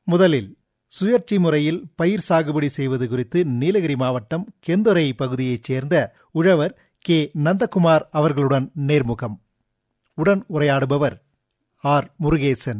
முதலில் சுழற்சி முறையில் பயிர் சாகுபடி செய்வது குறித்து நீலகிரி மாவட்டம் கெந்துரை பகுதியைச் சேர்ந்த உழவர் கே நந்தகுமார் அவர்களுடன் நேர்முகம் உடன் உரையாடுபவர் ஆர் முருகேசன்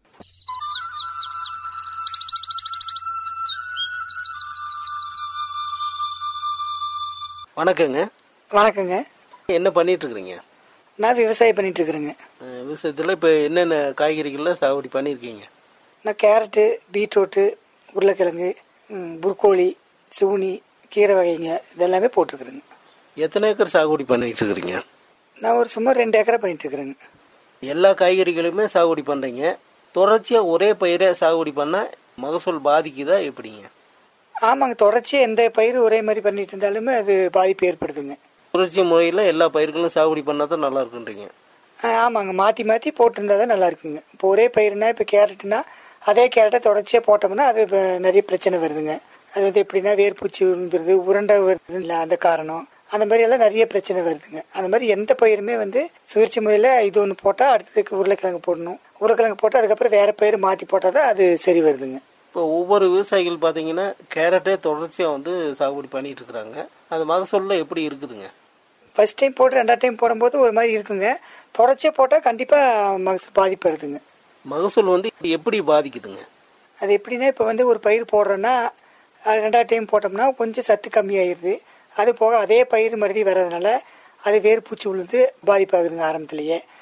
வணக்கங்க வணக்கங்க என்ன பண்ணிட்டு இருக்கிறீங்க நான் விவசாயம் பண்ணிட்டு இருக்கிறேங்க அஹ் விவசாயத்தில் இப்போ என்னென்ன காய்கறிகள்லாம் சாகுபடி பண்ணியிருக்கீங்க நான் கேரட்டு பீட்ரூட்டு உருளைக்கிழங்கு ம், புரோக்கோலி சூனி கீரை வகைங்க இதெல்லாமே போட்டிருக்கிறேங்க எத்தனை ஏக்கர் சாகுபடி பண்ணிட்டு இருக்கிறீங்க நான் ஒரு சும்மா ரெண்டு ஏக்கரா பண்ணிட்டு இருக்கிறேங்க எல்லா காய்கறிகளுமே சாகுபடி பண்ணுறீங்க தொடர்ச்சியாக ஒரே பயிரை சாகுபடி பண்ணால் மகசூல் பாதிக்குதா எப்படிங்க ஆமாங்க தொடர்ச்சியாக எந்த பயிர் ஒரே மாதிரி பண்ணிட்டு இருந்தாலுமே அது பாதிப்பு ஏற்படுதுங்க தொடர்ச்சி முறையில் எல்லா பயிர்களும் சாகுபடி பண்ணால் தான் நல்லா இருக்குன்றீங்க ஆ, ஆமாங்க மாற்றி மாற்றி போட்டிருந்தா தான் நல்லா இருக்குங்க இப்போ ஒரே பயிர்னா இப்போ கேரட்டுனா அதே கேரட்டை தொடர்ச்சியாக போட்டோம்னா அது இப்ப நிறைய பிரச்சனை வருதுங்க அது வந்து எப்படின்னா வேர்பூச்சி விழுந்துருது உருண்டை வருது இல்லை அந்த காரணம் அந்த மாதிரி எல்லாம் நிறைய பிரச்சனை வருதுங்க அந்த மாதிரி எந்த பயிருமே வந்து சுழற்சி முறையில் இது ஒன்று போட்டால் அடுத்ததுக்கு உருளைக்கிழங்கு போடணும் உருளைக்கிழங்கு போட்டால் அதுக்கப்புறம் வேற பயிர் மாற்றி போட்டால் தான் அது சரி வருதுங்க இப்போ ஒவ்வொரு விவசாயிகள் பார்த்தீங்கன்னா கேரட்டே தொடர்ச்சியாக வந்து சாகுபடி பண்ணிட்டு இருக்கிறாங்க அது மகசூலில் எப்படி இருக்குதுங்க ஃபர்ஸ்ட் டைம் போட்டு ரெண்டாவது டைம் போடும்போது ஒரு மாதிரி இருக்குங்க தொடர்ச்சியாக போட்டால் கண்டிப்பாக மகசூல் பாதிப்பு வருதுங்க மகசூல் வந்து எப்படி பாதிக்குதுங்க அது எப்படின்னா இப்போ வந்து ஒரு பயிர் போடுறோன்னா அது ரெண்டாவது டைம் போட்டோம்னா கொஞ்சம் சத்து கம்மியாயிருது அது போக அதே பயிர் மறுபடியும் வர்றதுனால அது வேர் பூச்சி விழுந்து பாதிப்பாகுதுங்க ஆரம்பத்திலேயே